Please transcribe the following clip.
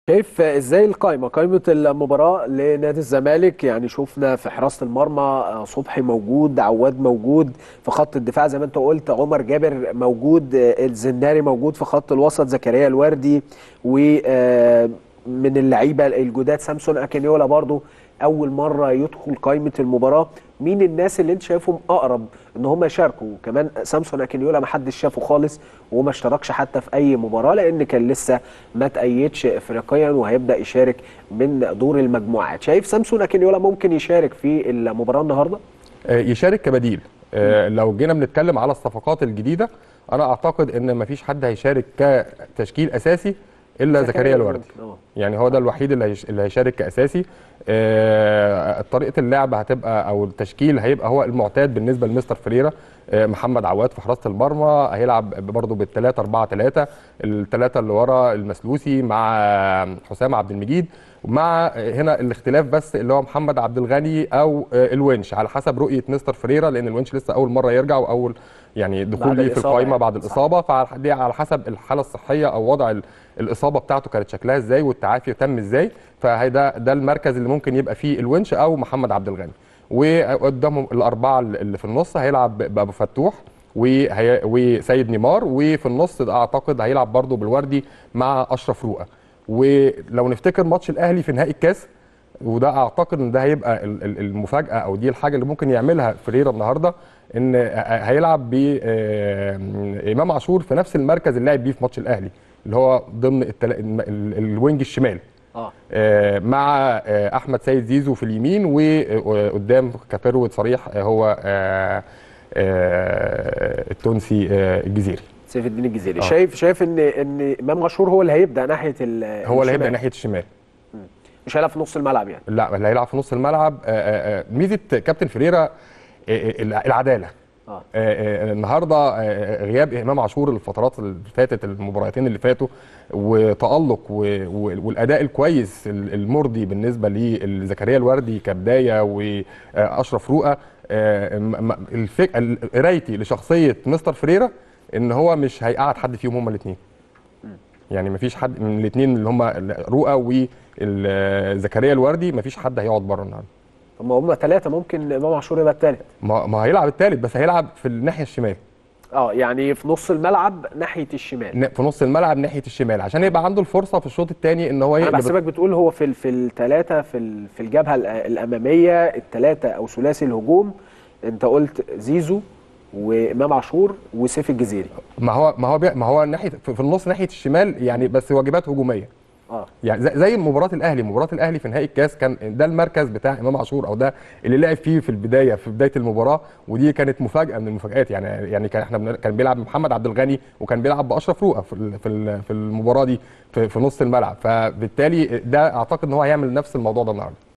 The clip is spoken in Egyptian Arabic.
شايف ازاي القائمه قائمه المباراه لنادي الزمالك يعني شفنا في حراسه المرمى صبحي موجود عواد موجود في خط الدفاع زي ما انت قلت عمر جابر موجود الزناري موجود في خط الوسط زكريا الوردي ومن اللعيبه الجداد سامسون اكينيولا برضو اول مره يدخل قائمه المباراه مين الناس اللي انت شايفهم اقرب ان هم يشاركوا كمان سامسون اكينيولا ما حدش شافه خالص وما اشتركش حتى في اي مباراه لان كان لسه ما تأيدش افريقيا وهيبدا يشارك من دور المجموعات شايف سامسون اكينيولا ممكن يشارك في المباراه النهارده يشارك كبديل لو جينا بنتكلم على الصفقات الجديده انا اعتقد ان ما فيش حد هيشارك كتشكيل اساسي الا زكريا الوردي يعني هو ده الوحيد اللي اللي هيشارك كاساسي آه طريقه اللعب هتبقى او التشكيل هيبقى هو المعتاد بالنسبه لمستر فريرا آه محمد عواد في حراسه المرمى هيلعب برضه بالثلاثه 4 3 الثلاثه اللي ورا المسلوسي مع حسام عبد المجيد ومع هنا الاختلاف بس اللي هو محمد عبد الغني او الونش على حسب رؤيه مستر فريرا لان الونش لسه اول مره يرجع واول يعني دخول ليه في القائمه بعد الاصابه فدي على حسب الحاله الصحيه او وضع الاصابه بتاعته كانت شكلها ازاي والتعافي تم ازاي فده ده المركز اللي ممكن يبقى فيه الونش او محمد عبد الغني وقدامهم الاربعه اللي في النص هيلعب بابو فتوح وهي وسيد نيمار وفي النص اعتقد هيلعب برده بالوردي مع اشرف رؤى ولو نفتكر ماتش الاهلي في نهائي الكاس وده اعتقد ان ده هيبقى المفاجاه او دي الحاجه اللي ممكن يعملها فريرا النهارده ان هيلعب بامام عاشور في نفس المركز اللي لعب بيه في ماتش الاهلي اللي هو ضمن التل... الوينج الشمال آه. آه مع آه احمد سيد زيزو في اليمين وقدام كفروت صريح هو آه آه التونسي آه الجزيري سيف الدين الجزيري آه. شايف شايف ان ان امام عاشور هو اللي هيبدا ناحيه هو اللي هيبدا ناحيه الشمال مش هيلعب في نص الملعب يعني لا اللي هيلعب في نص الملعب آآ آآ ميزه كابتن فريرا العداله آه. آآ النهارده غياب امام عاشور الفترات اللي فاتت المباراتين اللي فاتوا وتالق والاداء الكويس المرضي بالنسبه لزكريا الوردي كبدايه واشرف رؤى قرايتي لشخصيه مستر فريرا ان هو مش هيقعد حد فيهم هما الاثنين يعني مفيش حد من الاثنين اللي هم رؤى وزكريا الوردي مفيش حد هيقعد بره النهارده طب ما هم ثلاثه ممكن امام عاشور يبقى الثالث ما, ما هيلعب الثالث بس هيلعب في الناحيه الشمال اه يعني في نص الملعب ناحيه الشمال في نص الملعب ناحيه الشمال عشان يبقى عنده الفرصه في الشوط الثاني ان هو انا بحسبك بتقول هو في في الثلاثه في في الجبهه الاماميه الثلاثه او ثلاثي الهجوم انت قلت زيزو وامام عاشور وسيف الجزيري ما هو ما هو ما هو ناحيه في النص ناحيه الشمال يعني بس واجبات هجوميه اه يعني زي مباراه الاهلي مباراه الاهلي في نهائي الكاس كان ده المركز بتاع امام عاشور او ده اللي لعب فيه في البدايه في بدايه المباراه ودي كانت مفاجاه من المفاجات يعني يعني كان احنا كان بيلعب محمد عبد الغني وكان بيلعب باشرف رؤى في في المباراه دي في, في نص الملعب فبالتالي ده اعتقد ان هو هيعمل نفس الموضوع ده النهارده